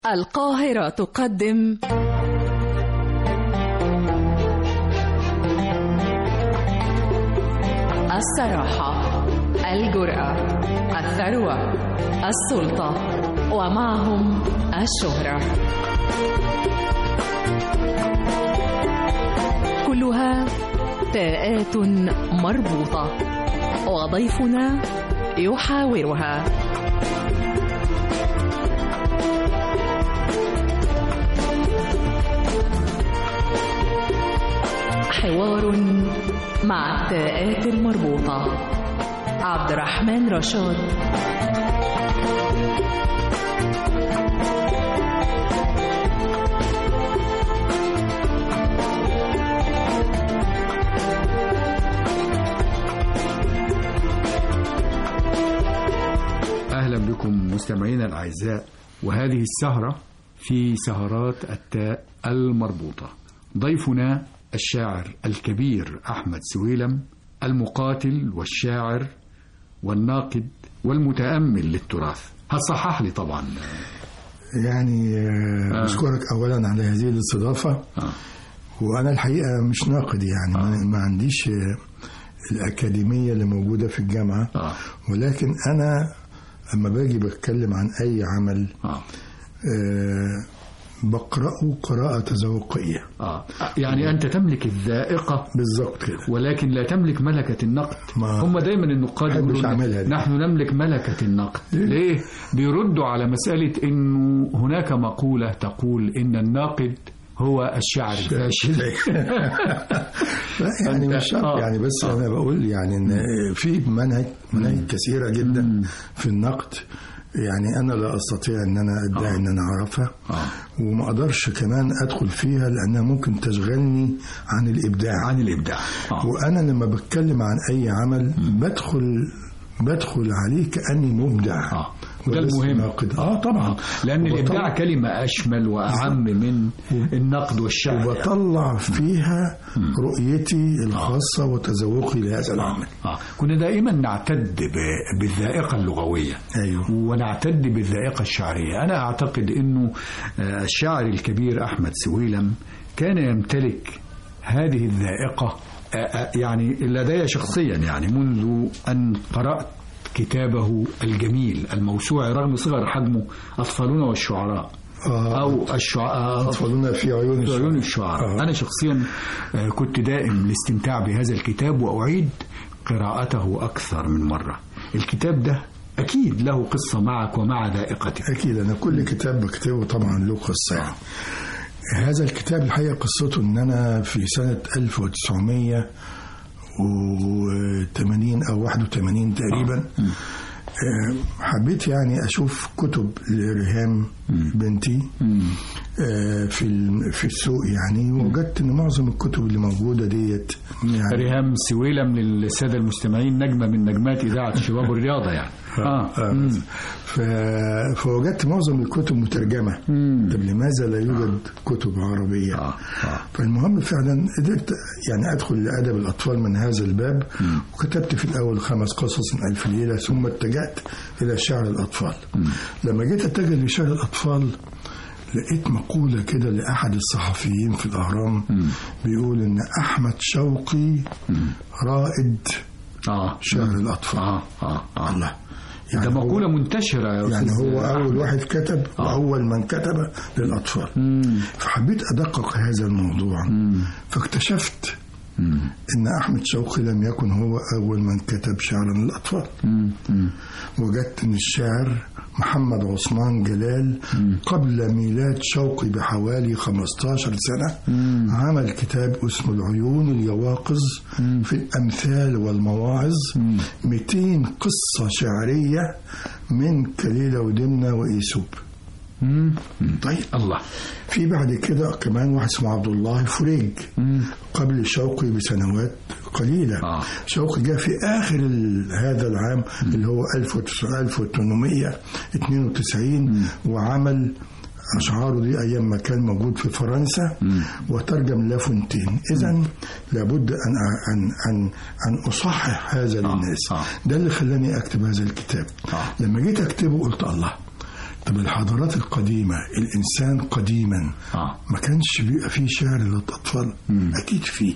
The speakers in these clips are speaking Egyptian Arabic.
القاهرة تقدم الصراحة الجرأة الثروة السلطة ومعهم الشهرة كلها تاءات مربوطة وضيفنا يحاورها حوار مع التاءات المربوطة عبد الرحمن رشاد أهلا بكم مستمعينا الأعزاء وهذه السهرة في سهرات التاء المربوطة ضيفنا الشاعر الكبير أحمد سويلم المقاتل والشاعر والناقد والمتأمل للتراث هتصحح لي طبعا يعني آه، أشكرك أولا على هذه الاستضافة آه. وأنا الحقيقة مش ناقد يعني ما, ما عنديش آه، الأكاديمية اللي موجودة في الجامعة آه. ولكن أنا أما باجي بتكلم عن أي عمل آه. آه، بقرأه قراءة تذوقية آه. يعني أنت تملك الذائقة بالظبط كده ولكن لا تملك ملكة النقد ما- هم دايما النقاد محبش يقولون أعملها دي. نحن نملك ملكة النقد ليه؟ بيردوا على مسألة أنه هناك مقولة تقول إن الناقد هو الشاعر الفاشل لا يعني أنت- مش شرط آه. يعني بس آه. انا بقول يعني ان في منهج مناهج كثيره جدا في النقد يعني انا لا استطيع ان انا ادعي ان انا اعرفها آه. وما اقدرش كمان ادخل فيها لانها ممكن تشغلني عن الابداع عن الإبداع آه. وانا لما بتكلم عن اي عمل بدخل بدخل عليه كاني مبدع آه. وده ولست المهم. ناقد. اه طبعا لأن وبطلع- الإبداع كلمة أشمل وأعم من النقد والشعر وبطلع فيها رؤيتي الخاصه وتذوقي لهذا العمل آه. كنا دائما نعتد ب- بالذائقة اللغوية ايوه ونعتد بالذائقة الشعرية أنا أعتقد أنه آه، الشاعر الكبير أحمد سويلم كان يمتلك هذه الذائقة آه، آه، يعني لدي شخصيا يعني منذ أن قرأت كتابه الجميل الموسوعي رغم صغر حجمه أطفالنا والشعراء آه. أو الشعراء أطفالنا في عيون في عيون الشعراء. الشعراء آه. أنا شخصيا آه، كنت دائم الاستمتاع بهذا الكتاب وأعيد قراءته أكثر من مرة الكتاب ده أكيد له قصة معك ومع ذائقتك أكيد أنا كل كتاب بكتبه طبعا له قصة يعني. هذا الكتاب الحقيقة قصته إن أنا في سنة 1980 أو 81 تقريبا آه، حبيت يعني أشوف كتب لريهام بنتي آه، في الم- في السوق يعني وجدت إن معظم الكتب اللي موجودة ديت يعني ريهام سويلم للسادة المستمعين نجمة من نجمات إذاعة الشباب والرياضة يعني آه. آه. ف... فوجدت معظم الكتب مترجمة طب لماذا لا يوجد كتب عربية آه. آه. فالمهم فعلا قدرت يعني أدخل لأدب الأطفال من هذا الباب وكتبت في الأول خمس قصص من ألف ليلة ثم اتجهت إلى شعر الأطفال لما جيت أتجه لشعر الأطفال لقيت مقولة كده لأحد الصحفيين في الأهرام بيقول إن أحمد شوقي رائد آه. شعر الأطفال آه. آه. آه. الله ده هو- مقولة منتشرة يا يعني أستاذ هو أحمد. أول واحد كتب وأول من كتب للأطفال فحبيت أدقق هذا الموضوع فاكتشفت إن أحمد شوقي لم يكن هو أول من كتب شعرا للأطفال وجدت إن الشاعر محمد عثمان جلال قبل ميلاد شوقي بحوالي 15 سنة عمل كتاب اسمه العيون اليواقظ في الأمثال والمواعظ 200 قصة شعرية من كليلة ودمنة وإيسوب مم. طيب الله في بعد كده كمان واحد اسمه عبد الله فريج قبل شوقي بسنوات قليلة آه. شوقي جاء في آخر ال- هذا العام اللي هو 1892 وعمل أشعاره دي أيام ما كان موجود في فرنسا وترجم لافونتين إذا لابد أن أن أن أن أصحح هذا للناس آه. ده اللي خلاني أكتب هذا الكتاب آه. لما جيت أكتبه قلت الله طب الحضارات القديمة الإنسان قديما آه. ما كانش بيبقى فيه شعر للأطفال أكيد فيه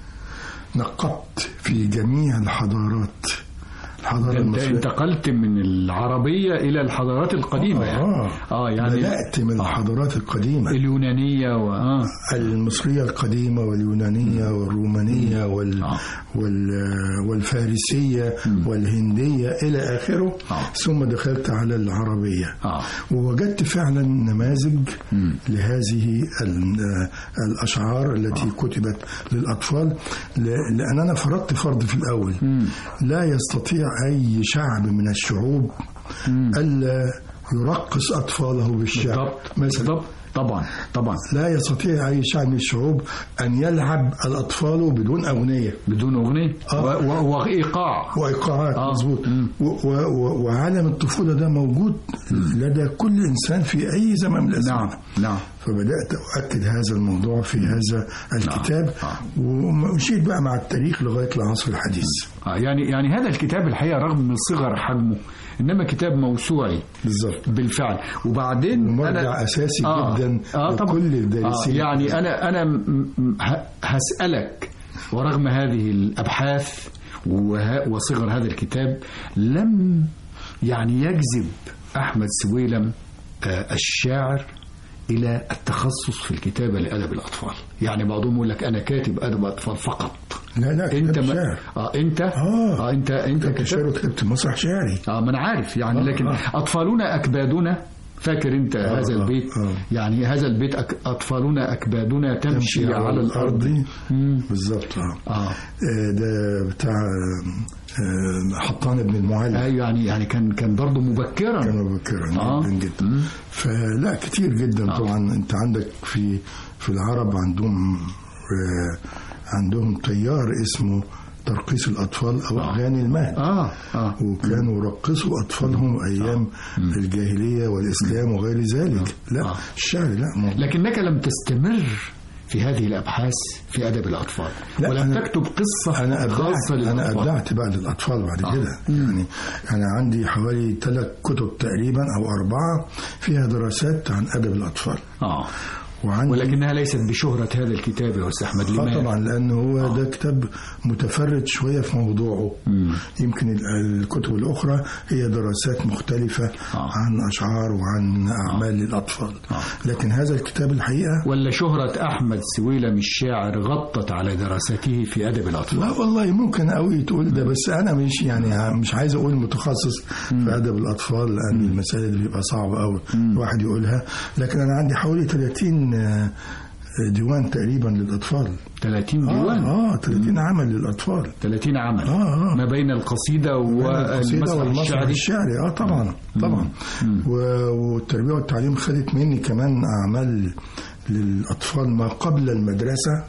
نقبت في جميع الحضارات الحضارة انت المصرية انتقلت من العربيه الى الحضارات القديمه يعني آه. اه يعني بدأت من الحضارات القديمة اليونانيه و اه المصرية القديمة واليونانية والرومانية وال آه. وال والفارسية والهندية إلى آخره آه. ثم دخلت على العربية اه ووجدت فعلا نماذج لهذه ال- الأشعار التي كتبت للأطفال ل- لأن أنا فرضت فرض في الأول لا يستطيع أي شعب من الشعوب ألا يرقص أطفاله بالشعر بالضبط مثلا بالضبط طبعا طبعا لا يستطيع أي شعب من الشعوب أن يلعب الأطفال بدون أغنية بدون اغنيه آه. و- و- وايقاع وإيقاعات آه. مظبوط مم. و- و- و- وعالم الطفولة ده موجود لدى كل إنسان في أي زمن من الأزمان نعم نعم فبدأت أؤكد هذا الموضوع في هذا الكتاب آه. ومشيت بقى مع التاريخ لغاية العصر الحديث آه يعني يعني هذا الكتاب الحقيقه رغم من صغر حجمه انما كتاب موسوعي بالظبط بالفعل وبعدين ومرجع أساسي جدا آه طبعا لكل آه الدارسين يعني انا انا م- م- ه- هسالك ورغم هذه الابحاث وه- وصغر هذا الكتاب لم يعني يجذب احمد سويلم آه، الشاعر الى التخصص في الكتابه لادب الاطفال يعني بعضهم يقول لك انا كاتب ادب اطفال فقط لا لا انت كتاب ما شعر اه انت آه. اه انت انت كتبت شعر كتبت وكتبت مسرح شعري اه ما انا عارف يعني آه، لكن آه. اطفالنا اكبادنا فاكر انت آه، هذا آه، البيت آه. يعني هذا البيت أك اطفالنا اكبادنا تمشي, على الارض مم. بالظبط اه اه آه، ده بتاع آه، حطان ابن المعلم ايوه يعني يعني كان كان برضه مبكرا كان مبكرا آه. جدا جدا فلا كتير جدا آه. طبعا انت عندك في في العرب عندهم آه، عندهم تيار اسمه ترقيص الاطفال او آه. اغاني المهد اه اه وكانوا يرقصوا اطفالهم ايام الجاهليه والاسلام وغير ذلك لا آه. الشعر لا موضوع. لكنك لم تستمر في هذه الابحاث في ادب الاطفال لا، ولم أنا- تكتب قصه انا ابدعت خاصه انا للاطفال ابدعت بقى للاطفال بعد آه. كده يعني انا عندي حوالي ثلاث كتب تقريبا او اربعه فيها دراسات عن ادب الاطفال اه وعندي ولكنها ليست بشهره هذا الكتاب يا استاذ احمد اه لماذا؟ طبعا لان هو ده كتاب متفرد شويه في موضوعه مم. يمكن ال- الكتب الاخرى هي دراسات مختلفه آه. عن اشعار وعن اعمال للاطفال آه. لكن هذا الكتاب الحقيقه ولا شهرة أحمد سويلم الشاعر غطت على دراسته في أدب الأطفال لا والله ممكن قوي تقول ده بس انا مش يعني مش عايز اقول متخصص في ادب الاطفال لان المسائل دي بيبقى صعب قوي الواحد يقولها لكن انا عندي حوالي 30 آه، ديوان تقريبا للاطفال 30 ديوان اه, آه 30 عمل للاطفال 30 عمل آه، آه. ما بين القصيدة القصيدة والمسرح والمسرح الشعري الشعري اه طبعا طبعا و- والتربيه والتعليم خدت مني كمان اعمال للاطفال ما قبل المدرسه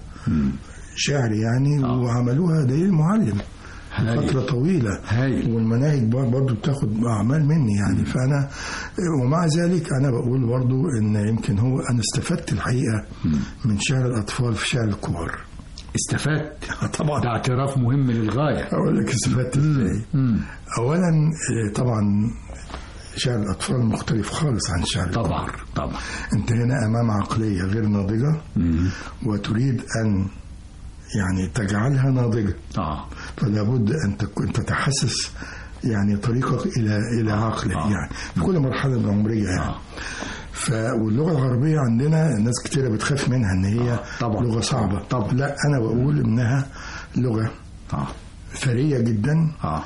شعر يعني آه. وعملوها دليل معلم هايل. فترة طويلة هايل. والمناهج بر- برضو بتاخد أعمال مني يعني فأنا ومع ذلك أنا بقول برضو إن يمكن هو أنا استفدت الحقيقة من شعر الأطفال في شعر الكبار استفدت طبعا ده اعتراف مهم للغاية أقول لك استفدت إزاي مم. أولا آه، طبعا شعر الأطفال مختلف خالص عن شعر طبعا الكبار طبعا أنت هنا أمام عقلية غير ناضجة مم. وتريد أن يعني تجعلها ناضجة اه فلا بد أن تكون تتحسس يعني طريقك إلى إلى عقلك آه. يعني في كل مرحلة عمرية يعني آه. ف واللغة العربية عندنا ناس كتيرة بتخاف منها إن هي آه، طبعا. لغة صعبة طبعا. لا أنا بقول إنها لغة اه ثرية جدا اه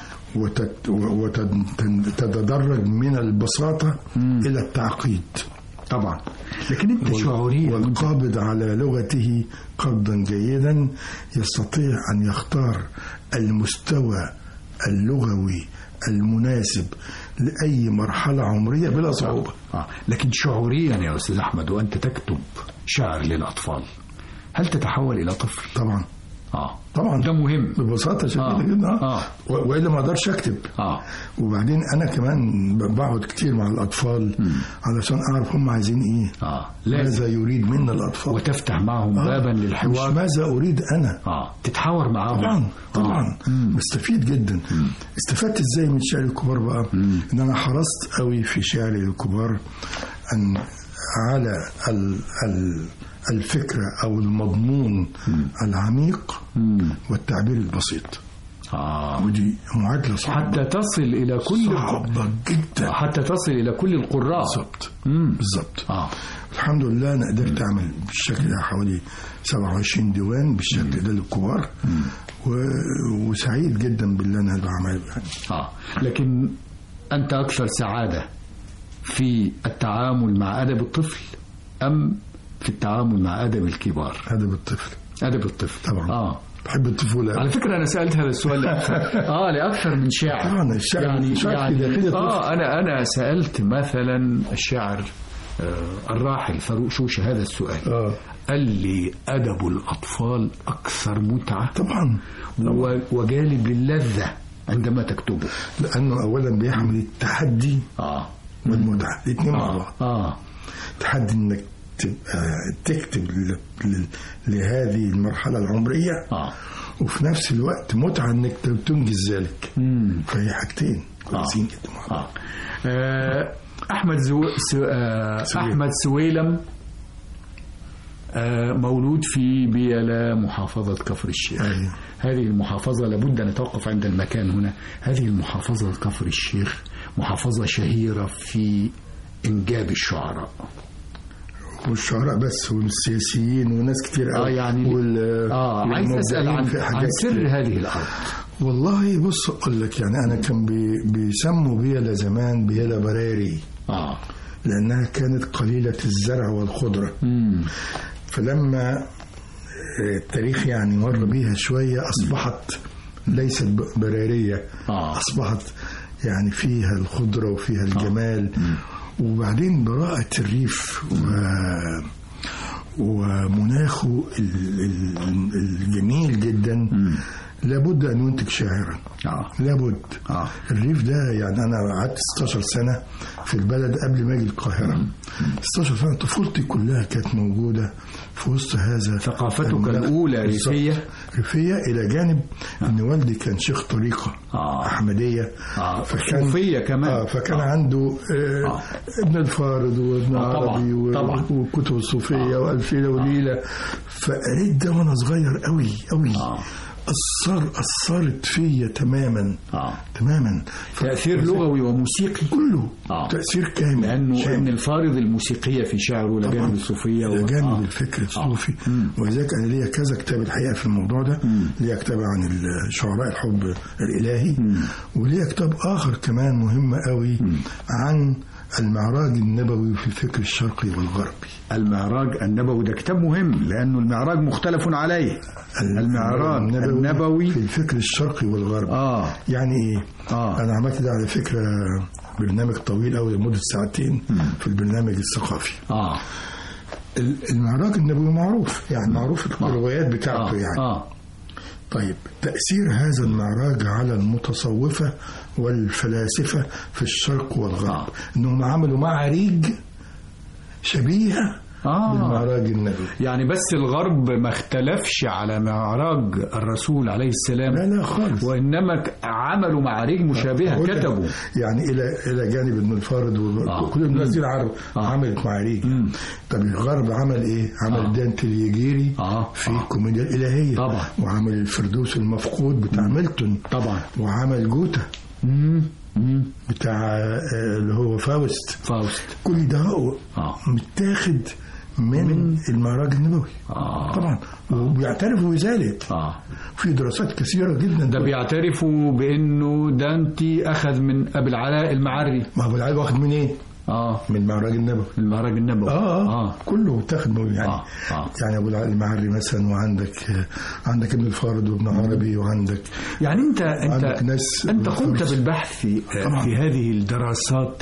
وتتدرج من البساطة إلى التعقيد طبعا لكن انت شعوريا وانت والقابض على لغته قبضا جيدا يستطيع أن يختار المستوى اللغوي المناسب لأي مرحلة عمرية بلا صعوبة آه. لكن شعوريا يا أستاذ أحمد وأنت تكتب شعر للأطفال هل تتحول إلى طفل؟ طبعا آه طبعا ده مهم ببساطه شديده آه. جدا آه. آه. و- والا ما اقدرش اكتب اه وبعدين انا كمان ب- بقعد كتير مع الاطفال علشان اعرف هم عايزين ايه اه لازم ماذا يريد منا الاطفال وتفتح معهم آه. بابا مش للحوار ماذا اريد انا اه تتحاور معاهم طبعا طبعا آه. مم. بستفيد جدا استفدت ازاي من شعر الكبار بقى ان انا حرصت قوي في شعر الكبار ان على ال ال الفكره او المضمون العميق مم. والتعبير البسيط اه ودي معادله صعبه حتى تصل الى كل صعبه جدا حتى تصل الى كل القراء بالظبط مم. بالظبط اه الحمد لله انا قدرت اعمل بالشكل ده حوالي 27 ديوان بالشكل ده للكبار و... وسعيد جدا باللي انا بعمله يعني اه لكن انت اكثر سعاده في التعامل مع ادب الطفل ام في التعامل مع ادب الكبار ادب الطفل ادب الطفل طبعا. اه بحب الطفوله على فكره انا سالت هذا السؤال لاكثر اه لاكثر من شاعر طبعا الشعر- يعني الشعر يعني كده كده اه انا انا سالت مثلا الشاعر آه الراحل فاروق شوشه هذا السؤال اه قال لي ادب الاطفال اكثر متعه طبعا و- وجالب للذه عندما تكتبه لانه اولا بيحمل التحدي اه والمتعه الاثنين مع بعض اه اه تحدي انك تبقى تكتب ل... ل... لهذه المرحله العمريه اه وفي نفس الوقت متعه انك تنجز ذلك مم. فهي حاجتين كويسين جدا مع بعض آه. آه، احمد زو... سو... آه، سويلم. احمد سويلم آه، مولود في بيلا محافظة كفر الشيخ أيوة. هذه المحافظة لابد أن نتوقف عند المكان هنا هذه المحافظة كفر الشيخ محافظة شهيرة في إنجاب الشعراء والشعراء بس والسياسيين وناس كتير اه قوي يعني وال... اه عايز اسال والمبدعين عن, في عن حاجات سر كتير. هذه الارض والله بص اقول لك يعني انا كان بي... بيسموا بيلا زمان بيلا براري اه لانها كانت قليله الزرع والخضره امم فلما آه، التاريخ يعني مر بيها شويه اصبحت ليست ب- براريه آه. اصبحت يعني فيها الخضره وفيها الجمال وبعدين براءه الريف و ومناخه ال- ال- الجميل جدا لابد ان ينتج شاعرا اه لابد آه. الريف ده يعني انا قعدت 16 سنه في البلد قبل ما اجي القاهره 16 سنه طفولتي كلها كانت موجوده في وسط هذا ثقافتك المناخ. الأولى بالظبط. ريفية؟ ريفيه الى جانب ان والدي كان شيخ طريقه آه. احمديه آه. صوفية كمان. اه فكان آه. عنده آه آه. ابن الفارض وابن آه، طبعاً، عربي و- طبعاً. وكتب الصوفيه والفيله وليله فقريت ده وانا صغير قوي قوي آه. أثر أثرت فيا تماما اه تماما تاثير لغوي وموسيقي كله آه. تأثير كامل لانه شامل. ابن الفارض الموسيقيه في شعره طبعاً. لجانب الصوفيه إلى و- جانب آه. الفكر آه. الصوفي مم. ولذلك انا ليا كذا كتاب الحقيقه في الموضوع ده ليا كتاب عن شعراء الحب الالهي وليا كتاب اخر كمان مهم قوي عن المعراج النبوي في الفكر الشرقي والغربي المعراج النبوي ده كتاب مهم لانه المعراج مختلف عليه المعراج النبوي في الفكر الشرقي والغربي اه يعني ايه؟ آه. انا عملت ده على فكره برنامج طويل قوي لمده ساعتين في البرنامج الثقافي اه ال- المعراج النبوي معروف يعني معروف الروايات بتاعته اه يعني اه طيب تأثير هذا المعراج على المتصوفة والفلاسفة في الشرق والغرب آه. انهم عملوا معاريج شبيهة آه. بالمعراج النبوي يعني بس الغرب ما اختلفش على معراج الرسول عليه السلام لا لا خالص وانما ك- عملوا معاريج مشابهه أقول لك، كتبوا يعني الى الى جانب ابن الفارض آه. وكل الناس دي العرب آه. عملت معاريج طب الغرب عمل ايه؟ عمل آه. دانتي اليجيري آه. في آه. الكوميديا الالهيه طبعا. وعمل الفردوس المفقود بتاع ميلتون طبعا وعمل جوتا مم. مم. بتاع آه، اللي هو فاوست فاوست كل ده هو آه. متاخد من, من المعراج النبوي آه. طبعا وبيعترفوا بذلك اه في دراسات كثيره جدا ده بيعترفوا بانه دانتي اخذ من ابي العلاء المعري ما هو العيال واخد منين؟ اه من المعراج النبوي المعراج النبوي اه اه, اه آه. كله متاخد من يعني آه، آه. يعني ابو العلاء المعري مثلا وعندك آه، عندك ابن الفارض وابن عربي وعندك يعني انت انت عندك ناس انت قمت بالبحث في, طبعاً. في هذه الدراسات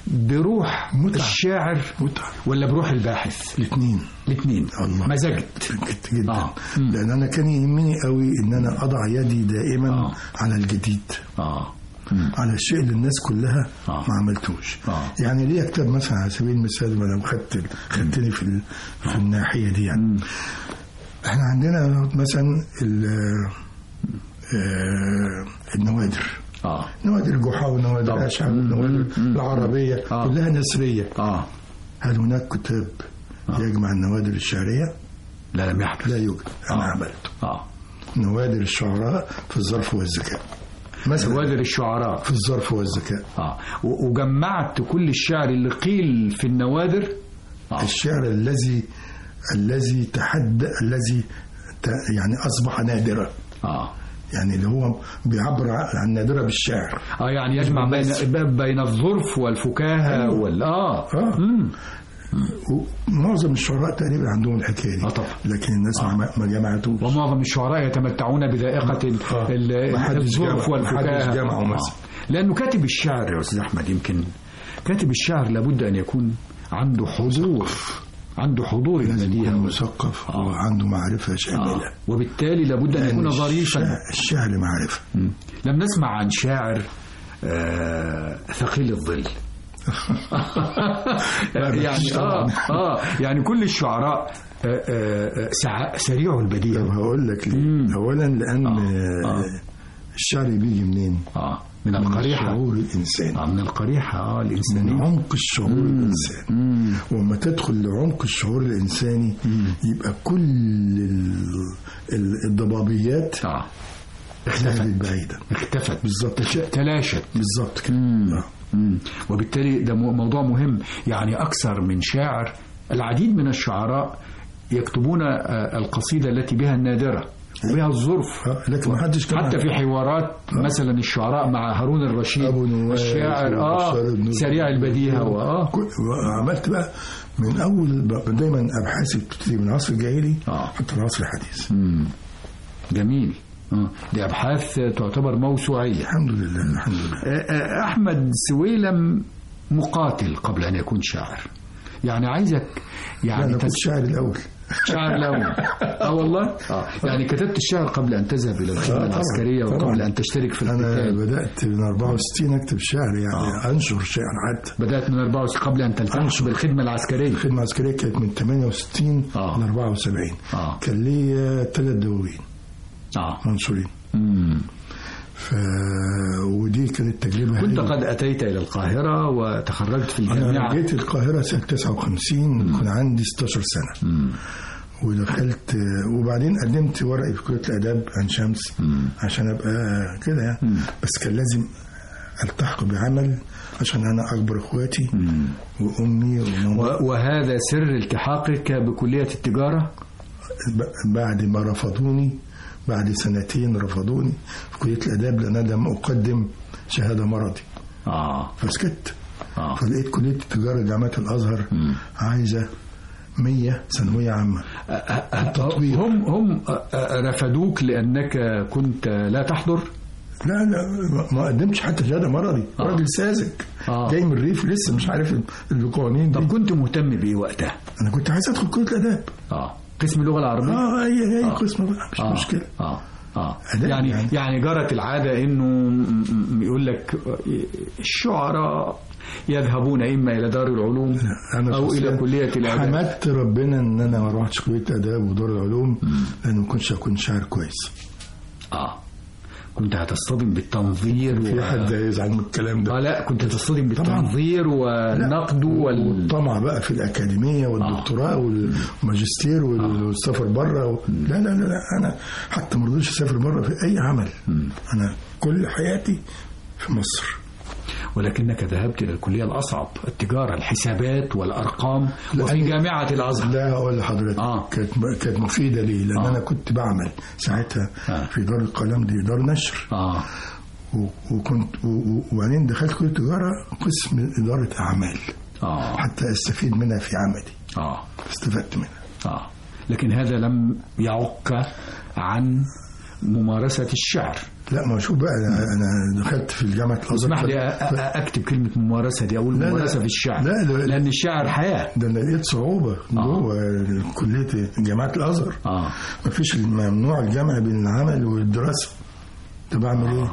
بروح متعة. الشاعر متعة ولا بروح الباحث الاثنين الاثنين الله. مزجت جد جدا آه. مم. لان انا كان يهمني قوي ان انا اضع يدي دائما آه. على الجديد اه على الشيء اللي الناس كلها آه. ما عملتوش آه. يعني ليه كتاب مثلا على سبيل المثال ما لو خدت خدتني في ال- في الناحيه دي يعني احنا عندنا مثلا ال- آه، النوادر اه نوادر جحا ونوادر طبعا. اشعر مم. ونوادر مم. العربيه آه. كلها نثريه اه هل هناك كتاب يجمع النوادر الشعريه؟ لا لم يحدث لا يوجد انا آه. عملته اه نوادر الشعراء في الظرف والذكاء مثلا نوادر الشعراء في الظرف والذكاء اه و- وجمعت كل الشعر اللي قيل في النوادر آه. الشعر الذي الذي تحدى الذي ت- يعني اصبح نادرا اه يعني اللي هو بيعبر عن نادرة بالشعر اه يعني يجمع بين بين الظرف والفكاهه أيوة. وال اه اه مم. ومعظم الشعراء تقريبا عندهم الحكايه دي آه طبعا. لكن الناس ما ما جمعتوش ومعظم الشعراء يتمتعون بذائقه ال- آه. ال- محدش جمع- الظرف والفكاهه محدش جمعه مثلا. آه. لانه كاتب الشعر يا استاذ احمد يمكن كاتب الشعر لابد ان يكون عنده حضور عنده حضور لازم المدينه يكون مثقف وعنده معرفه شامله آه. وبالتالي لابد ان يكون لأن ظريفا الشعر- الشعر معرفه مم. لم نسمع عن شاعر آه ثقيل الظل يعني اه اه يعني كل الشعراء آه آه آه، سع- سريع طب البديهه هقول لك ليه اولا لان آه. الشعر بيجي منين؟ اه من من القريحه الشعور الانساني آه من القريحه اه من الانسانيه عمق الشعور الانساني مم. وما تدخل لعمق الشعور الانساني يبقى كل ال- ال- الضبابيات اه ذهبت بعيدا اختفت بالظبط تش- تلاشت بالظبط كده مم. آه. مم. وبالتالي ده مو- موضوع مهم يعني أكثر من شاعر العديد من الشعراء يكتبون آه، القصيدة التي بها النادرة وبها الظرف آه، لكن ما حدش كان حتى في حوارات مثلا الشعراء مع هارون الرشيد أبو نواس الشاعر وبشار اه بن سريع البديهة واه كل- عملت بقى من اول ب- دايما ابحاثي بتبتدي من العصر الجاهلي آه. حتى العصر الحديث مم. جميل آه. دي أبحاث تعتبر موسوعية الحمد لله الحمد لله آه، آه، أحمد سويلم مقاتل قبل أن يكون شاعر يعني عايزك لا يعني انا كنت تس- شاعر الاول شاعر الأول اه والله اه يعني كتبت الشعر قبل أن تذهب إلى الخدمة آه، طبعاً، العسكرية طبعاً. وقبل أن تشترك في انا القتال بدات من 64 اكتب شعر يعني انشر شعر حتى بدأت من 64 قبل أن تلتحق بالخدمة العسكرية الخدمه العسكريه كانت من 68 آه. ل 74 آه. كان ليا ثلاث دواوين اه منشورين مم. ف ودي كانت تجربه كنت هايلة. قد أتيت إلى القاهرة وتخرجت في انا الجامعة جيت القاهره سنه 59 كان عندي 16 سنه مم. ودخلت وبعدين قدمت ورقي في كليه الاداب عن شمس عشان ابقى كده يعني بس كان لازم التحق بعمل عشان انا اكبر اخواتي وامي وماما و- وهذا سر التحاقك بكلية التجارة ب- بعد ما رفضوني بعد سنتين رفضوني في كليه الاداب لان انا لم اقدم شهاده مرضي اه فسكت اه فلقيت كليه التجاره جامعه الازهر عايزه 100 ثانويه عامه تطوير. هم هم رفضوك لأنك كنت لا تحضر لا لا ما- ما قدمتش حتى شهاده مرضي آه. راجل ساذج آه. جاي من الريف لسه مش عارف ال- القوانين دي طب كنت مهتم بإيه وقتها انا كنت عايز ادخل كليه الاداب اه قسم اللغة العربية اه اي اي قسم بقى مش آه. مشكله اه اه أداء يعني يعني. يعني جرت العادة انه م- م- يقول لك الشعراء يذهبون اما الى دار العلوم انا او شخصياً الى كلية الاداب حمدت ربنا ان انا ما روحتش كليه اداب ودار العلوم لان ما كنتش هكون شاعر كويس اه كنت هتصطدم بالتنظير في و... حد هيزعل من الكلام ده اه لا كنت هتصطدم بالتنظير والنقد وال والطمع بقى في الأكاديمية والدكتوراه والماجستير والسفر بره و... لا لا لا لا أنا حتى ما رضيتش أسافر بره في أي عمل أنا كل حياتي في مصر ولكنك ذهبت الى الكليه الاصعب التجاره الحسابات والارقام وفي لأن- جامعه الازهر لا أقول لحضرتك آه. كانت كانت مفيدة لي لأن آه. أنا كنت بعمل ساعتها آه. في دار القلم دي دار نشر اه و... وكنت و... و- وبعدين دخلت كلية تجارة قسم إدارة أعمال اه حتى أستفيد منها في عملي اه استفدت منها اه لكن هذا لم يعق عن ممارسه الشعر لا ما شوف بقى انا انا دخلت في الجامعه الازهر اسمح لي ف- أ- أ- اكتب كلمه ممارسه دي اقول لا، لا. ممارسه في الشعر لا، لا. لان الشعر حياه ده انا لقيت صعوبه جوه كليه جامعه الازهر اه ما فيش ممنوع الجمع بين العمل والدراسه طب اعمل ايه؟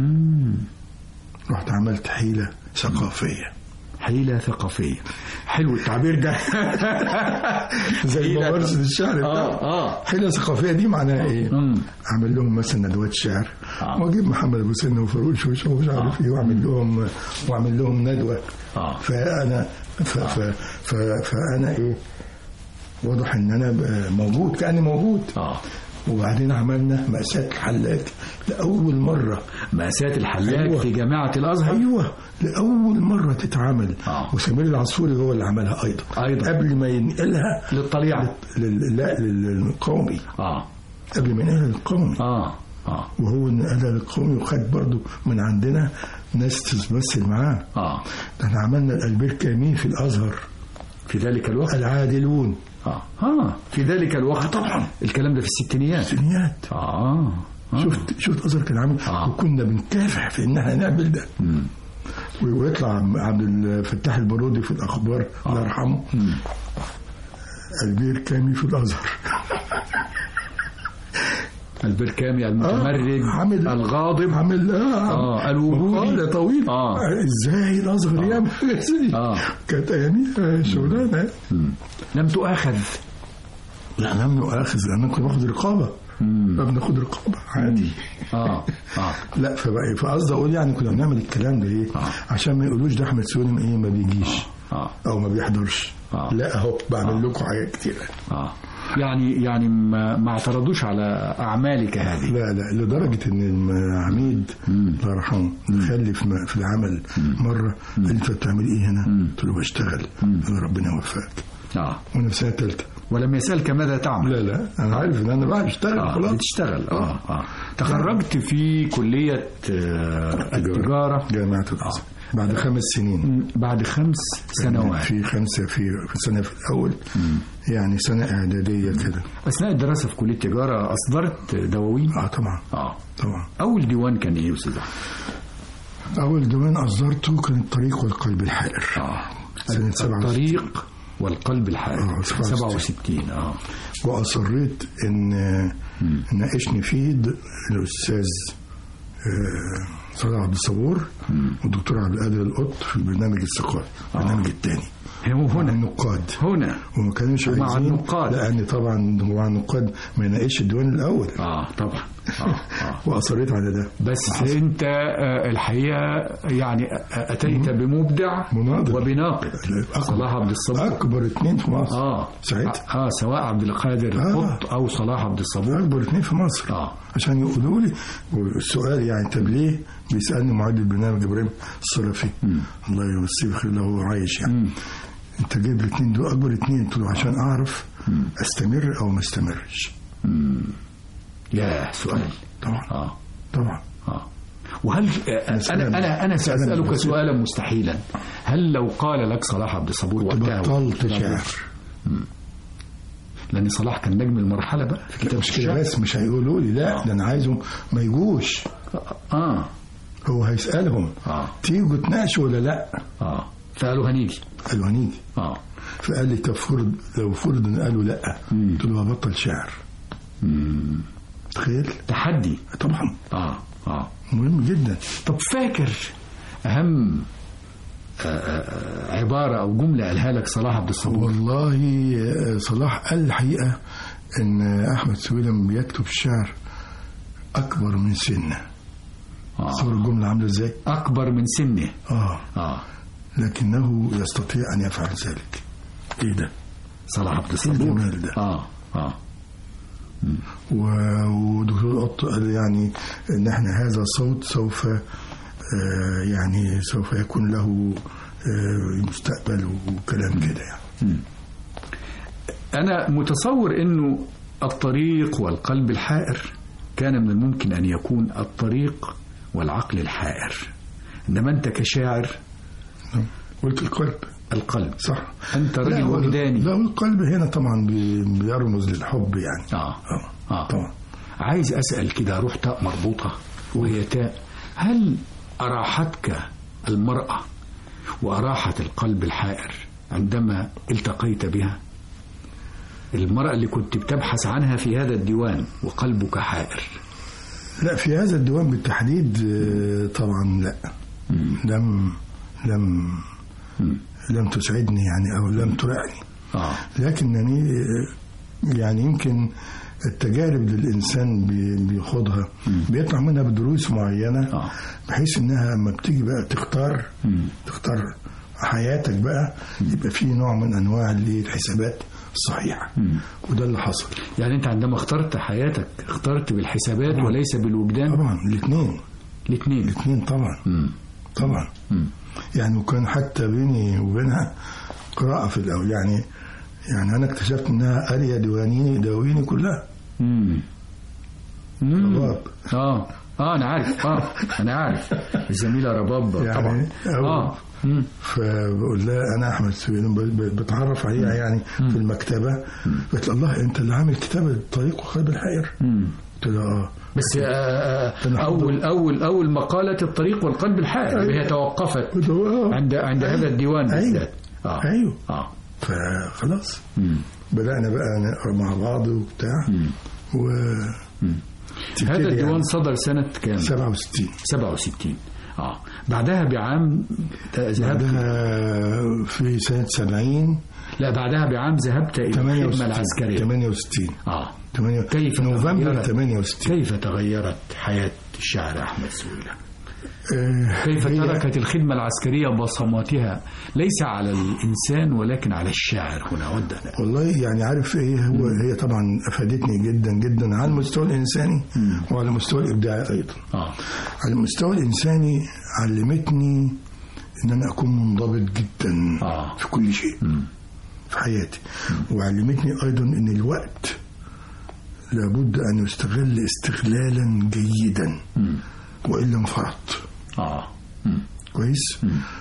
رحت عملت حيله ثقافيه حيله ثقافيه حلو التعبير ده زي حيلة- ممارسه الشعر اه بتاعه اه حيله ثقافيه دي معناها ايه؟ مم. اعمل لهم مثلا ندوات شعر آه. واجيب محمد ابو سنه وفاروق شوشه ومش عارف ايه واعمل لهم واعمل لهم ندوه آه. فانا ف ف ف فانا ايه واضح ان انا ب- موجود كاني موجود اه وبعدين عملنا مأساة الحلاق لأول مرة مأساة الحلاق أيوة. في جامعة الأزهر أيوة لأول مرة تتعمل آه. وسمير العصفوري هو اللي عملها أيضا أيضا. قبل ما ينقلها للطليعة لل- لا للقومي اه قبل ما ينقلها للقومي اه اه وهو نقلها للقومي وخد برضه من عندنا ناس تمثل معاه اه ده احنا عملنا الألبير كامين في الأزهر في ذلك الوقت العادلون اه اه في ذلك الوقت طبعا. الكلام ده في الستينيات سنيات اه آه. شفت شفت الازهر كان عامل آه. وكنا بنكافح في ان احنا نعمل ده ويطلع عم- عبد الفتاح البارودي في الاخبار الله يرحمه البير كامي في الازهر البركامي المتمرد عامل- الغاضب عامل اه اه الوجودي مقال طويل اه ازاي الازهر يعمل كده؟ آه. كانت اياميها شغلانه لم تؤاخذ لا لم نؤاخذ لان كنا باخد رقابه ما بناخد رقابه عادي اه اه لا فبقى فقصدي اقول يعني كنا بنعمل الكلام ده ايه عشان ما يقولوش ده احمد سالم ايه ما بيجيش اه او ما بيحضرش آه. لا اهو بعمل لكم حاجات كتيره اه يعني يعني ما, ما اعترضوش على اعمالك هذه لا لا لدرجه ان العميد الله يرحمه دخل في م- في العمل مره قال لي انت بتعمل ايه هنا؟ قلت له بشتغل قال ربنا يوفقك اه وانا في سنه ثالثه ولم يسألك ماذا تعمل لا لا انا عارف ان انا بقى بشتغل آه خلاص بتشتغل اه اه تخرجت في كلية آه التجارة جامعه الازهر بعد خمس سنين بعد خمس سنوات في خمسه في في سنه في الاول يعني سنه اعداديه كده أثناء الدراسة في كلية التجارة أصدرت دواوين اه طبعا اه طبعا أول ديوان كان إيه يا أستاذ أحمد؟ اول ديوان اصدرته كان الطريق والقلب الحائر اه سنه 67 الطريق والقلب الحائر آه، 67. 67 اه واصريت ان ناقشني فيه د- الاستاذ آه، صالح عبد الصبور والدكتور عبد القادر القط في البرنامج الثقافي البرنامج الثاني هو مع هنا النقاد هنا وما كانوش ومع عايزين النقاد. لان طبعا مع النقاد ما يناقش الديوان الاول اه طبعا اه اه واصريت على ده بس انت آه، الحقيقه يعني آه، اتيت بمبدع مناضل. وبناقد صلاح عبد الصبور اكبر اثنين في مصر اه ساعتها اه سواء عبد القادر آه. القط او صلاح عبد الصبور اكبر اثنين في مصر اه عشان يقولوا لي والسؤال يعني طب ليه بيسالني معد البرنامج ابراهيم الصرفي الله يمسيه بخير لو هو عايش يعني انت جايب الاثنين دول اكبر اثنين قلت له عشان اعرف استمر او ما استمرش يا سؤال طبعا اه طبعا اه وهل آه، سلام. انا انا انا سلام. ساسالك سؤالا مستحيلا هل لو قال لك صلاح عبد الصبور وقتها بطلت شعر لان صلاح كان نجم المرحله بقى في كتاب مش كده الشعر بس مش هيقولوا لي لا ده انا عايزهم ما يجوش اه هو هيسالهم اه تيجوا تناقشوا ولا لا اه فقالوا هنيجي قالوا هنيجي اه فقال لي طب فرض لو فرض ان قالوا لا قلت له هبطل شعر تخيل تحدي طبعا اه اه مهم جدا طب فاكر اهم آه، آه، عباره او جمله قالها لك صلاح عبد الصبور والله آه، صلاح قال الحقيقة إن أحمد سويلم بيكتب الشعر أكبر من سنه آه. صور الجملة عاملة إزاي؟ اكبر من سنه آه اه لكنه يستطيع أن يفعل ذلك إيه ده؟ صلاح عبد إيه الصبور الجمال ده؟ اه اه و- ودكتور قط قال يعني إن إحنا هذا صوت سوف آه، يعني سوف يكون له آه، مستقبل وكلام كده يعني انا متصور انه الطريق والقلب الحائر كان من الممكن ان يكون الطريق والعقل الحائر انما انت كشاعر قلت القلب القلب صح انت لا، رجل هو- وجداني لا والقلب هنا طبعا بي- بيرمز للحب يعني اه اه اه طبعا عايز اسال كده اروح تاء مربوطه وهي تاء هل أراحتك المرأة وأراحت القلب الحائر عندما التقيت بها المرأة اللي كنت بتبحث عنها في هذا الديوان وقلبك حائر لا في هذا الديوان بالتحديد آه، طبعا لا لم لم لم تسعدني يعني او لم ترعني آه. لكنني آه، يعني يمكن التجارب اللي الانسان بي- بياخدها بيطلع منها بدروس معينه آه. بحيث انها لما بتيجي بقى تختار تختار حياتك بقى يبقى في نوع من انواع اللي الحسابات الصحيحه وده اللي حصل يعني أنت عندما اخترت حياتك اخترت بالحسابات وليس بالوجدان طبعا الاثنين الاثنين الاثنين طبعا طبعا يعني وكان حتى بيني وبينها قراءة في الأول يعني يعني أنا اكتشفت إنها قارية ديوانيني دواويني كلها مم. مم. رباب اه اه انا عارف اه انا عارف الزميله رباب يعني طبعا أول- اه مم. فبقول لها أنا أحمد سويلم ب- ب- بتعرف عليها يعني في المكتبة قلت لها الله أنت اللي عامل كتاب الطريق وقلب الحائر مم. قلت لها اه بس آه آه أنا اول اول اول مقاله الطريق والقلب الحائر أيوة. هي توقفت قلت لها اه عند عند هذا الديوان أيوة. بالذات اه أيوه اه فخلاص مم. بدأنا بقى نقرا مع بعض وبتاع و هذا تبتدي الديوان يعني صدر سنه كام 67 67 اه بعدها بعام ذهبت بعدها في سنة 70 لا بعدها بعام ذهبت الى الخدمه العسكريه 68 اه 8 كيف نوفمبر تغيرت؟ 68 كيف تغيرت حياه الشاعر احمد سويلم آه، كيف هي- تركت الخدمة العسكرية بصماتها ليس على الإنسان ولكن على الشاعر هنا ودنا والله يعني عارف ايه هو هي طبعا افادتني جدا جدا على المستوى الانساني وعلى المستوى الابداعي ايضا آه. على المستوى الانساني علمتني ان انا اكون منضبط جدا آه. في كل شيء في حياتي وعلمتني ايضا ان الوقت لابد ان يستغل استغلالا جيدا والا انفرط آه. مم. كويس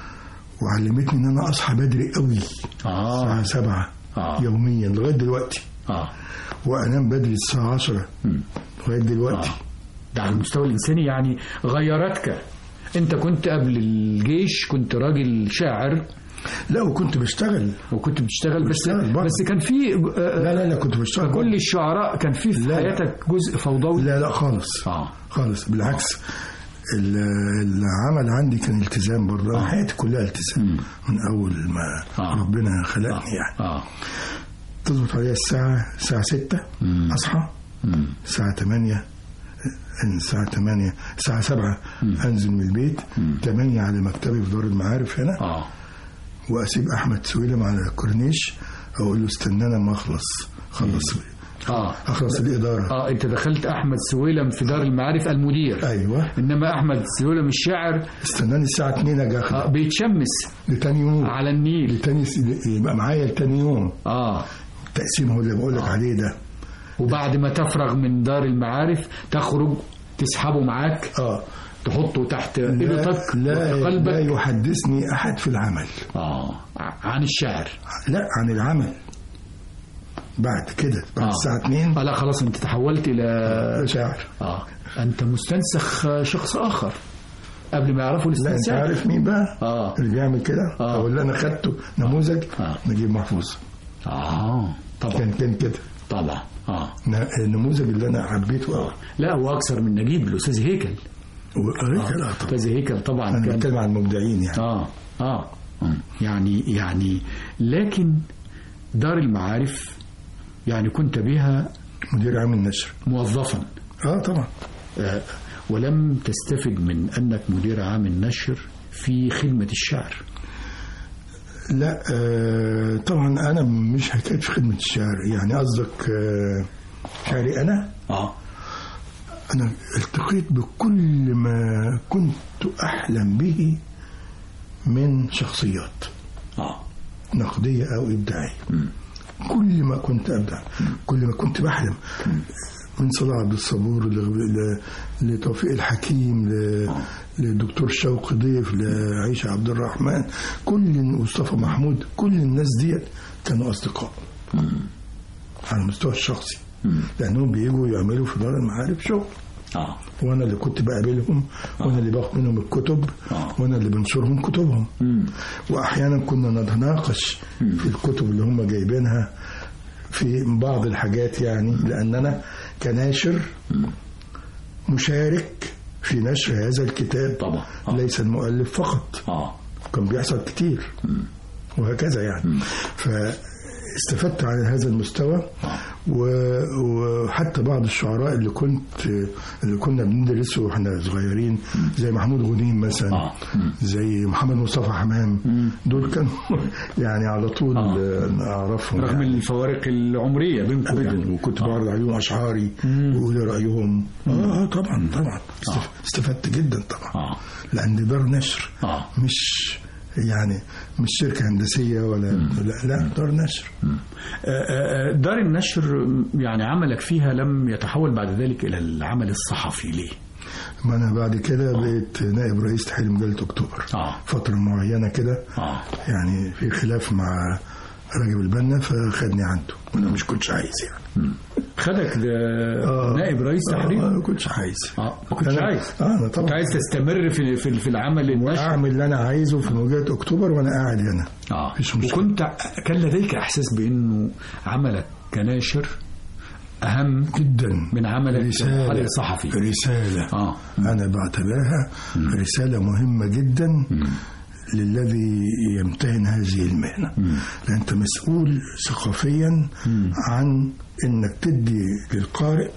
وعلمتني ان انا اصحى بدري قوي آه. الساعه 7 آه. يوميا لغايه دلوقتي آه. وانام بدري الساعه 10 لغايه دلوقتي آه. ده على المستوى الإنساني يعني غيرتك أنت كنت قبل الجيش كنت راجل شاعر لا وكنت بشتغل وكنت بتشتغل بس بشتغل برضه. بس كان في آه، لا لا لا كنت بشتغل كل الشعراء كان في في لا، لا. حياتك جزء فوضوي لا لا خالص آه. خالص بالعكس ال- العمل عندي كان التزام برضه انا حياتي كلها التزام من اول ما آه. ربنا خلقني يعني آه. تظبط عليا الساعه الساعه 6 اصحى مم. الساعه 8 الساعة 8 الساعة 7 أنزل من البيت 8 على مكتبي في دار المعارف هنا آه. وأسيب أحمد سويلم على الكورنيش أقول له استنانا ما أخلص خلص آه. أخلص الإدارة اه انت دخلت احمد سويلم في دار المعارف المدير أيوه انما احمد سويلم الشاعر استناني الساعة 2 أجي آه أخده بيتشمس لتاني يوم على النيل لتاني يبقى معايا لتاني يوم اه التقسيم هو اللي بقول لك عليه ده وبعد ما تفرغ من دار المعارف تخرج تسحبه معاك اه تحطه تحت لا, ابطك لا, لا قلبك يحدثني أحد في العمل اه عن الشعر لا عن العمل بعد كده بعد آه. الساعة 2 آه لا خلاص انت تحولت الى شاعر اه انت مستنسخ شخص اخر قبل ما يعرفوا لا انت الاستنساخ عارف مين بقى اه اللي بيعمل كده آه. او اللي انا خدته نموذج آه. نجيب محفوظ اه طبعا كان كان كده طبعا اه ن- النموذج اللي انا حبيته قوي لا واكثر من نجيب الاستاذ هيكل وقريت لا طبعا الاستاذ هيكل طبعا انا كان بتكلم عن المبدعين يعني اه اه مم. يعني يعني لكن دار المعارف يعني كنت بها مدير عام النشر موظفا اه طبعا آه ولم تستفد من انك مدير عام النشر في خدمه الشعر لا آه طبعا انا مش حكايه في خدمه الشعر يعني قصدك آه شعري انا اه انا التقيت بكل ما كنت احلم به من شخصيات اه نقديه او ابداعيه كل ما كنت ابدع كل ما كنت بحلم من صلاح عبد الصبور ل- ل- لتوفيق الحكيم ل- لدكتور شوقي ضيف لعيشة عبد الرحمن كل مصطفى محمود كل الناس ديت كانوا أصدقاء على المستوى الشخصي لأنهم بيجوا يعملوا في دار المعارف شغل اه وانا اللي كنت بقابلهم وانا اللي باخد منهم الكتب آه. وانا اللي بنشرهم كتبهم مم. واحيانا كنا نتناقش في الكتب اللي هم جايبينها في بعض الحاجات يعني لان انا كناشر مشارك في نشر هذا الكتاب طبعا. آه. ليس المؤلف فقط اه كان بيحصل كتير وهكذا يعني فاستفدت على هذا المستوى و- وحتى بعض الشعراء اللي كنت اللي كنا بندرسه واحنا صغيرين زي محمود غنيم مثلا آه. مم. زي محمد مصطفى حمام دول كانوا يعني على طول آه. آه. اعرفهم رغم يعني. الفوارق العمريه بينكم يعني. ابدا وكنت بعرض عليهم اشعاري واقول رايهم اه طبعا طبعا استف- استفدت جدا طبعا اه لان دي دار نشر اه مش يعني مش شركه هندسيه ولا لا, لا دار نشر آه، آه، دار النشر يعني عملك فيها لم يتحول بعد ذلك الى العمل الصحفي ليه؟ ما انا بعد كده بقيت نائب رئيس تحرير مجله اكتوبر اه فتره معينه كده اه يعني في خلاف مع راجب البنا فخدني عنده وانا مش كنتش عايز يعني خدك ده آه. نائب رئيس آه تحرير؟ ما كنتش عايز اه ما كنتش أنا- عايز اه انا كنت طبعا عايز تستمر في في في العمل النشر اعمل اللي انا عايزه في مجله اكتوبر وانا قاعد هنا اه مفيش مشكلة. وكنت كان لديك احساس بانه عملك كناشر اهم جدا من عملك كمحلل صحفي رساله اه أنا بعتبرها رسالة مهمة جدا للذي يمتهن هذه المهنة لأن أنت مسؤول ثقافيا عن أنك تدي للقارئ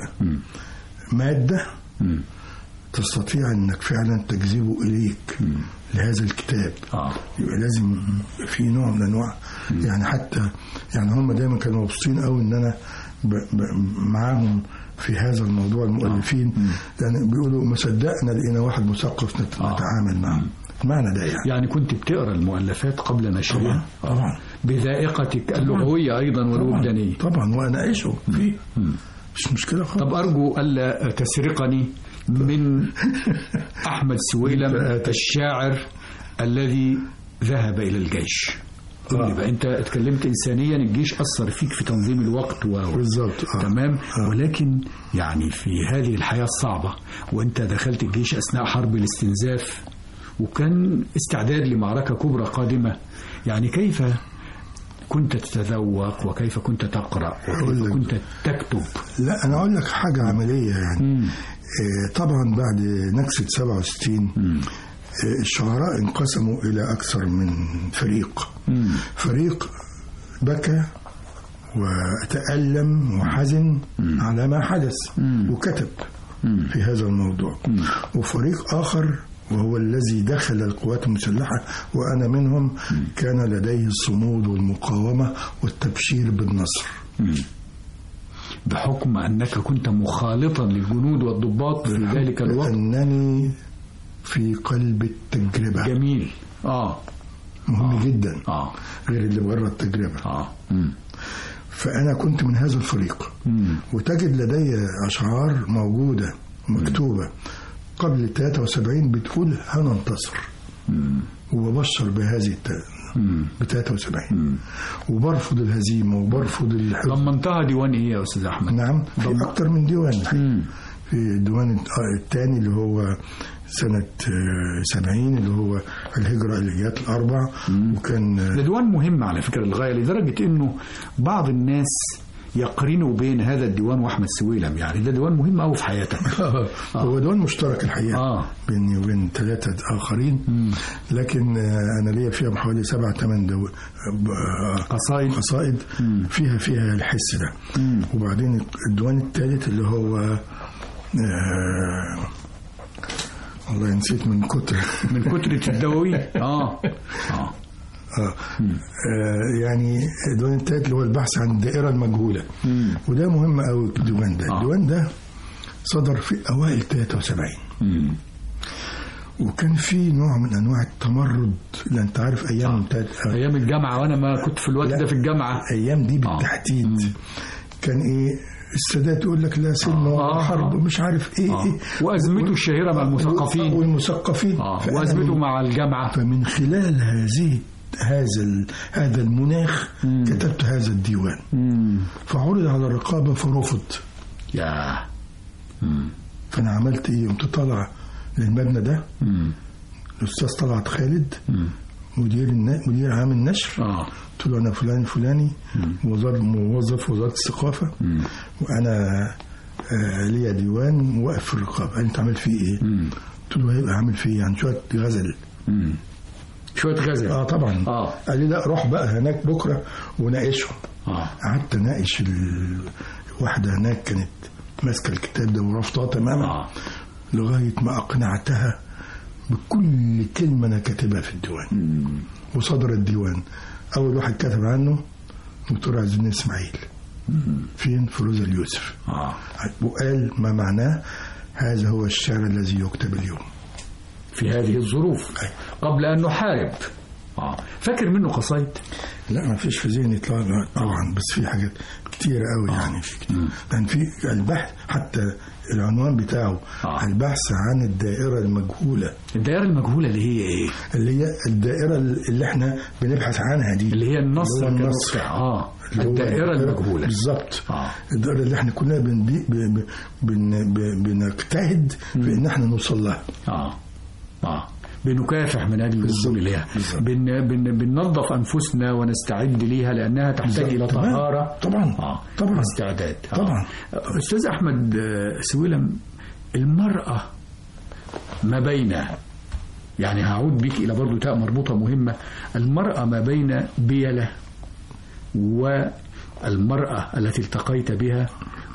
مادة مم. تستطيع أنك فعلا تجذبه إليك لهذا الكتاب اه يبقى لازم يبقى في نوع من انواع يعني حتى يعني هم دايما كانوا مبسوطين قوي ان انا ب ب معاهم في هذا الموضوع المؤلفين لان بيقولوا ما صدقنا لقينا واحد مثقف نت- آه. نتعامل معه المعنى ده يعني يعني كنت بتقرا المؤلفات قبل نشرها طبعا بذائقتك اللغويه ايضا والوجدانيه طبعا واناقشه فيه مش مشكله خالص طب ارجو الا تسرقني من احمد سويلم الشاعر الذي ذهب الى الجيش قل لي بقى انت اتكلمت انسانيا الجيش اثر فيك في تنظيم الوقت و بالظبط آه. تمام ولكن يعني في هذه الحياه الصعبه وانت دخلت الجيش اثناء حرب الاستنزاف وكان استعداد لمعركه كبرى قادمه يعني كيف كنت تتذوق وكيف كنت تقرا أقول وكيف لك. كنت تكتب لا انا اقول لك حاجه عمليه يعني آه، طبعا بعد نكسه 67 آه، الشعراء انقسموا الى اكثر من فريق فريق بكى وتألم وحزن على ما حدث وكتب في هذا الموضوع وفريق آخر وهو الذي دخل القوات المسلحة وأنا منهم كان لديه الصمود والمقاومة والتبشير بالنصر بحكم أنك كنت مخالطا للجنود والضباط في ذلك الوقت لأنني في قلب التجربة جميل آه مهم جدا آه غير اللي بره التجربة آه مم. فأنا كنت من هذا الفريق مم. وتجد لدي أشعار موجودة مكتوبة قبل 73 بتقول هننتصر وببشر بهذه الت... ب 73 وبرفض الهزيمة وبرفض الحزن ضمنتها ديوان إيه يا أستاذ أحمد؟ نعم في أكتر من ديوان مم. في الديوان الثاني اللي هو سنة آه، 70 اللي هو الهجرة اللي جات الأربع وكان آه، ده ديوان مهم على فكرة للغاية لدرجة إنه بعض الناس يقرنوا بين هذا الديوان وأحمد سويلم يعني ده ديوان مهم أوي في حياتك هو ديوان مشترك الحقيقة آه. بيني وبين ثلاثة آخرين لكن آه، أنا ليا فيها حوالي سبع ثمان دو... آه، قصائد قصائد فيها فيها الحس ده وبعدين الديوان الثالث اللي هو آه والله نسيت من كتر من كترة الدواوين آه آه آه. آه يعني الديوان الثالث اللي هو البحث عن الدائرة المجهولة وده مهم قوي الديوان ده الديوان ده صدر في أوائل 73 مم. وكان في نوع من أنواع التمرد اللي أنت عارف أيام بتاعت أيام الجامعة وأنا ما كنت في الوقت لا. ده في الجامعة الايام دي بالتحديد كان ايه السادات يقول لك لا سلم آه. ولا حرب ومش عارف ايه, آه. إيه وأزمته الشهيرة مع المثقفين والمثقفين آه. فأنا وأزمته من- مع الجامعة فمن خلال هذه هذا ال- هذا المناخ كتبت هذا الديوان مم. فعرض على الرقابه فرفض يا فانا عملت ايه قمت طالع للمبنى ده مم. الاستاذ طلعت خالد مم. مدير النا... مدير عام النشر اه قلت له انا فلان الفلاني وزار موظف وزاره الثقافه مم. وانا آه ليا ديوان واقف في الرقابه قال لي انت عامل فيه ايه؟ مم. قلت له هيبقى عامل فيه إيه؟ يعني شويه غزل مم. شويه غزل اه طبعا اه قال لي لا روح بقى هناك بكره وناقشهم اه قعدت اناقش ال- واحده هناك كانت ماسكه الكتاب ده ورافضاه تماما اه لغايه ما اقنعتها بكل كلمه انا كاتبها في الديوان مم. وصدر الديوان اول واحد كتب عنه دكتور عز الدين اسماعيل فين في روزا اليوسف اه وقال ما معناه هذا هو الشعر الذي يكتب اليوم في هذه الظروف قبل ان نحارب اه فاكر منه قصايد لا ما فيش في ذهني طبعا طبعا بس في حاجات كتيرة قوي يعني في كتير. كان في البحث حتى العنوان بتاعه آه. البحث عن الدائرة المجهولة الدائره المجهوله اللي هي ايه اللي هي الدائرة اللي احنا بنبحث عنها دي اللي هي النص اللي هو النص كنص. اه اللي هو الدائره المجهوله بالظبط اه الدائرة اللي احنا كلنا بن بن بن بن بنجتهد في ان احنا نوصل لها اه اه بنكافح من اجل الوصول اليها بالظبط. بن بن بننظف انفسنا ونستعد ليها لانها تحتاج الى بالظبط. تمام. طهاره طبعا اه طبعا استعداد آه. طبعا. استاذ احمد آه، سويلم المراه ما بين يعني هعود بك الى برضو تاء مربوطه مهمه المراه ما بين بيله والمراه التي التقيت بها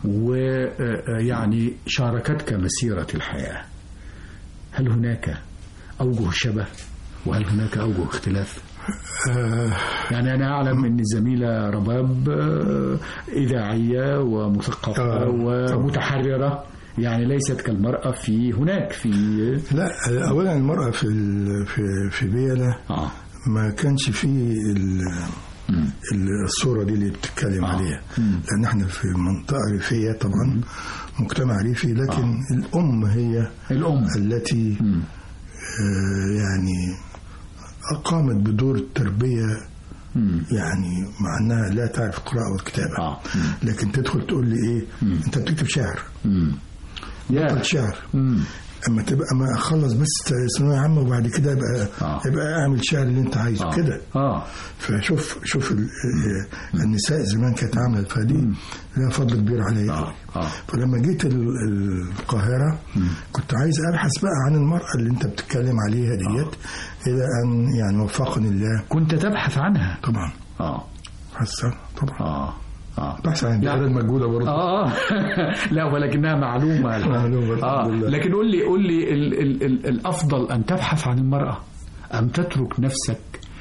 ويعني شاركتك مسيره الحياه هل هناك اوجه شبه وهل هناك اوجه اختلاف آه يعني أنا أعلم أن الزميلة رباب آه، إذاعية ومثقفة آه، ومتحررة يعني ليست كالمرأة في هناك في لا آه، اولا المرأة في ال- في في بيلة آه ما كانش فيه ال- مم. الصورة دي اللي بتتكلم آه. عليها مم. لأن احنا في منطقة ريفية طبعا مجتمع ريفي لكن الأم هي الأم التي مم. آه، يعني قامت بدور التربية مم. يعني مع أنها لا تعرف القراءة والكتابة آه. لكن تدخل تقول لي إيه مم. أنت بتكتب شعر مم. يا بطل شعر مم. اما تبقى اما اخلص بس ثانويه عامه وبعد كده يبقى آه. يبقى اعمل الشعر اللي انت عايزه آه. كده آه فشوف شوف ال- ال- النساء زمان كانت عامله فدي لها فضل كبير عليا آه. قوي آه. فلما جيت ال- القاهره كنت عايز ابحث بقى عن المراه اللي انت بتتكلم عليها ديت الى ان يعني وفقني الله كنت تبحث عنها طبعا آه حسن طبعا آه آه بحث عن الدائره لا. المجهوله برضه آه لا ولكنها معلومة معلومة، آه الحمد لله. لكن قول لي قول لي ال ال ال الأفضل أن تبحث عن المرأة أم تترك نفسك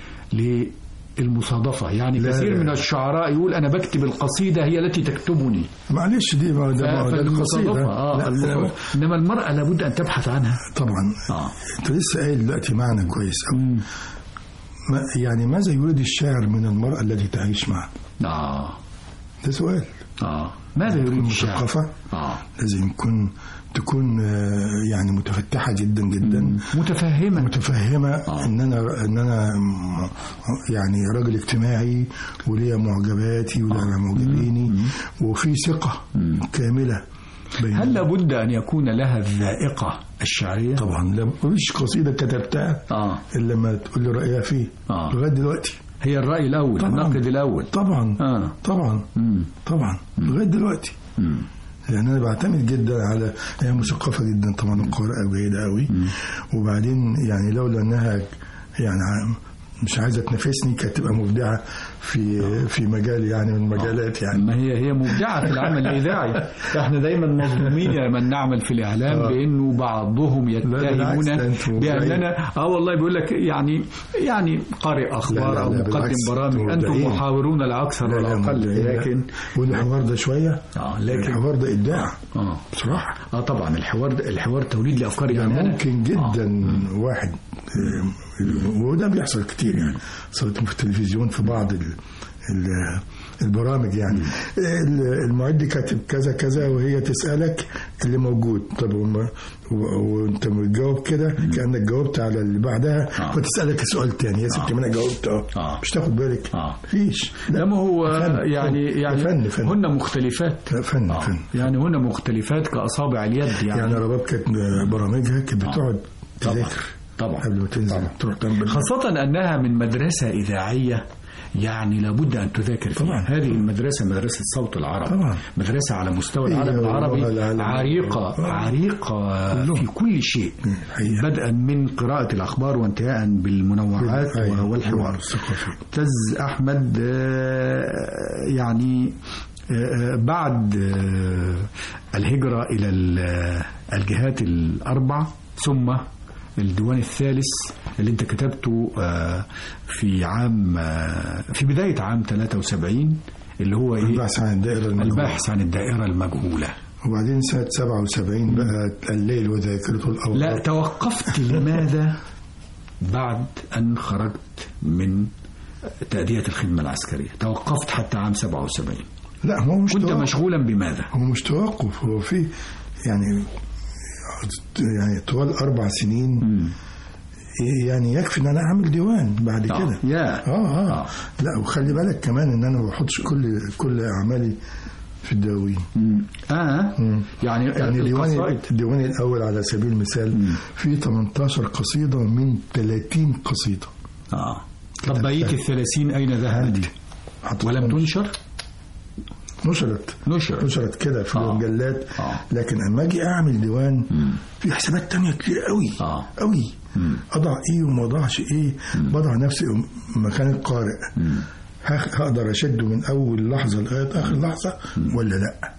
للمصادفة يعني لا، كثير لا. من الشعراء يقول أنا بكتب القصيدة هي التي تكتبني معلش دي ما ده ما ده القصيده فالمصادفة آه لا، لا، المصادفة. إنما المرأة لابد أن تبحث عنها طبعا آه انت لسه قايل دلوقتي معنى كويس قوي مم. ما يعني ماذا يريد الشاعر من المرأة التي تعيش معه؟ آه ده سؤال آه ماذا تكون يريد الشاعر؟ مثقفة آه لازم يكون تكون آه، يعني متفتحة جدا جدا متفهمة متفهمة آه. ان انا ان انا م- يعني راجل اجتماعي وليا معجباتي وليا معجبيني وفي ثقة كاملة بين هل لابد أن يكون لها الذائقة الشعرية؟ طبعا لا مفيش قصيدة كتبتها آه الا لما تقول لي رأيها فيه آه. لغاية دلوقتي هي الرأي الأول طبعاً. النقد الأول طبعا آه طبعا مم. طبعا لغايه دلوقتي مم. لان انا بعتمد جدا على هي مثقفه جدا طبعا وقارئه جيده قوي وبعدين يعني لولا انها يعني ع- مش عايزه تنافسني كانت تبقى مبدعه في في مجال يعني من المجالات يعني ما هي هي مبدعة في العمل الإذاعي احنا دايما مظلومين يا من نعمل في الإعلام آه. بأنه بعضهم بالعكس، يتهمون ده أنتوا مبدعين. بأننا اه والله بيقول لك يعني يعني قارئ لا، أخبار لا، أو لا، مقدم بالعكس، برامج أنتوا أنتم مبدعين. محاورون الأكثر لا، لا، والأقل مبدعين. لكن والحوار ده شويه آه لكن الحوار ده ابداع اه بصراحه اه طبعا الحوار ده الحوار توليد لأفكار ده يعني أنا- ممكن جدا واحد آه، وده بيحصل كتير يعني صرت في التلفزيون في بعض ال ال البرامج يعني ال- المعد كاتب كذا كذا وهي تسالك اللي موجود طب وما- و- وانت بتجاوب كده كانك جاوبت على اللي بعدها آه. فتسالك السؤال تاني يا ستي ما انا جاوبت آه. اه مش تاخد بالك آه. فيش لا ما هو فن، يعني فن. يعني فن، فن. هن مختلفات لا، فن آه. فن يعني هن مختلفات كأصابع اليد يعني, يعني رباب كانت برامجها كانت بتقعد طبعا تذاكر طبعا قبل ما تنزل تروح تعمل خاصة أنها من مدرسة إذاعية يعني لابد أن تذاكر فيها طبعا. هذه المدرسة مدرسة صوت العرب طبعا. مدرسة على مستوى هي العالم العربي والله العالم. عريقة آه. عريقة كلهم. في كل شيء حقيقة. بدءا من قراءة الأخبار وانتهاء بالمنوعات أيوة. والحوار الثقافي. أستاذ أحمد آه، يعني آه، بعد آه، الهجرة إلى ال- الجهات الأربع ثم الديوان الثالث اللي انت كتبته آه، في عام آه، في بداية عام 73 اللي هو ايه البحث عن الدائرة المجهولة. البحث عن الدائرة المجهولة وبعدين سنة 77 بقى الليل وذاكرته الأوراق لا توقفت لماذا بعد أن خرجت من تأدية الخدمة العسكرية توقفت حتى عام 77 لا هو مش كنت توقف. مشغولا بماذا هو مش توقف هو في يعني يعني طوال أربع سنين يعني يكفي ان انا اعمل ديوان بعد آه، كده يا. اه اه آه. لا وخلي بالك كمان ان انا ما بحطش كل كل اعمالي في الدواوين اه يعني يعني ديواني القصائد الديوان الاول على سبيل المثال فيه 18 قصيده من 30 قصيده اه طب بقية الثلاثين أين ذهبت؟ حطيتهم- ولم تنشر؟ نشرت نشر نشرت كده في آه. المجلات آه. لكن اما اجي اعمل ديوان في حسابات تانية كتير قوي آه. قوي اضع ايه وما اضعش ايه بضع نفسي مكان القارئ هخ- هقدر اشده من اول لحظه لغايه اخر لحظه ولا لا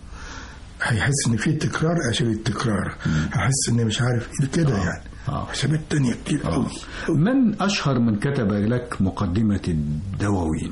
هيحس ان في تكرار اشيل التكرار هحس ان مش عارف ايه كده يعني آه. حسابات تانية كتير قوي من أشهر من كتب لك مقدمة الدواوين؟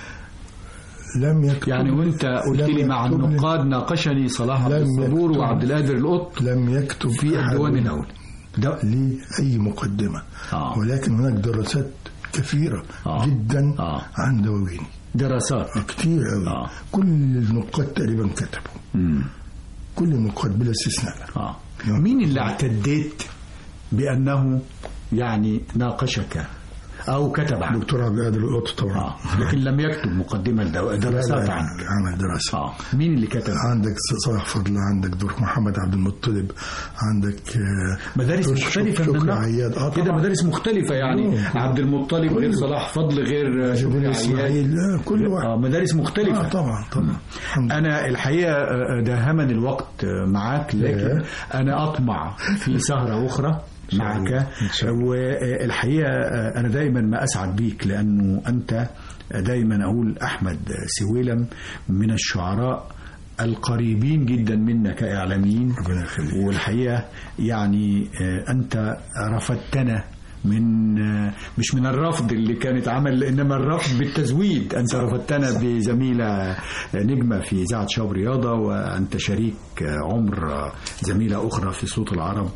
لم يكتب يعني وانت قلت لم لي مع يكتب لي- النقاد ناقشني صلاح عبد لم الصبور يكتب. وعبد القادر القط لم يكتب في أحد الديوان الأول ده لي أي مقدمة آه. ولكن هناك دراسات كثيرة آه. جدا آه. عن دواويني دراسات كتير قوي آه. كل النقاد تقريبا كتبوا مم. كل النقاد بلا استثناء آه. مين اللي اعتديت بأنه يعني ناقشك أو كتب عنك؟ دكتور عبد القادر القط طبعا آه. لكن لم يكتب مقدمة الدو... لا، دراسات لا، عنك عمل دراسة آه. مين اللي كتب؟ عندك صلاح فضل عندك دكتور محمد عبد المطلب عندك آه، مدارس دكتور مختلفة شك- من شكري النوع. عياد اه كده طبعا مدارس مختلفة يعني آه. عبد المطلب غير صلاح فضل غير شكري جبريل عياد. اسماعيل آه، كل واحد آه مدارس مختلفة اه طبعا طبعا الحمد لله. أنا الحقيقة آه، داهمني الوقت آه، معك لكن إيه. أنا أطمع في سهرة أخرى معك إن شاء الله. والحقيقة آه، أنا دايما ما أسعد بيك لأنه أنت دايما أقول أحمد سويلم من الشعراء القريبين جدا منا كإعلاميين ربنا يخليك. والحقيقة يعني آه، أنت رفضتنا من آه، مش من الرفض اللي كانت عمل انما الرفض بالتزويد انت رفضتنا بزميله آه، نجمه في اذاعه شباب رياضه وانت شريك آه، عمر آه، زميله اخرى في صوت العرب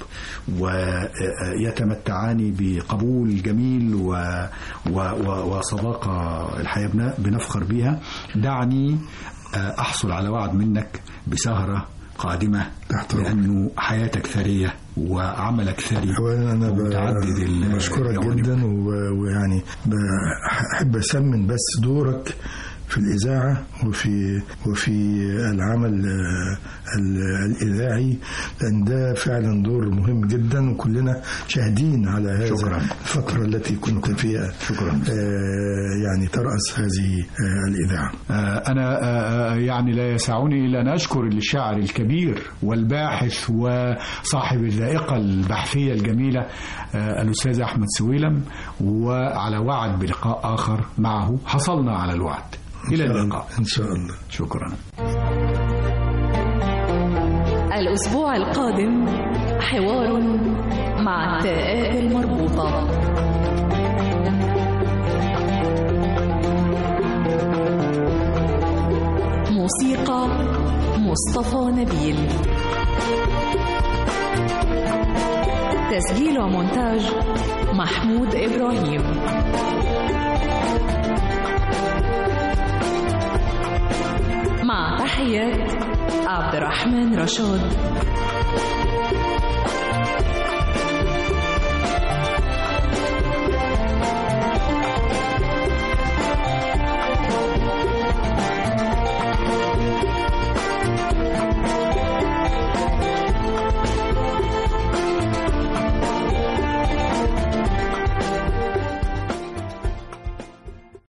ويتمتعان بقبول جميل و و و وصداقه الحقيقه بن- بنفخر بها دعني آه، احصل على وعد منك بسهره قادمه تحت أمرك. لانه حياتك ثريه وعملك ثري اولا انا ب- ومتعدد ال- بشكرك الجوانب. جدا و- ويعني بحب اسمن بس دورك في الاذاعه وفي وفي العمل آه، ال- الاذاعي لان ده فعلا دور مهم جدا وكلنا شاهدين على هذا شكراً. الفتره التي كنت فيها شكراً. آه، يعني تراس هذه آه، الاذاعه آه، أنا آه، آه، يعني لا يسعني إلا أن أشكر الشاعر الكبير والباحث وصاحب الذائقة البحثية الجميلة آه، الأستاذ أحمد سويلم وعلى وعد بلقاء آخر معه حصلنا على الوعد إلى اللقاء ان شاء الله شكرا الأسبوع القادم حوار مع التاءات المربوطة موسيقى مصطفى نبيل تسجيل ومونتاج محمود إبراهيم مع تحيات عبد الرحمن رشاد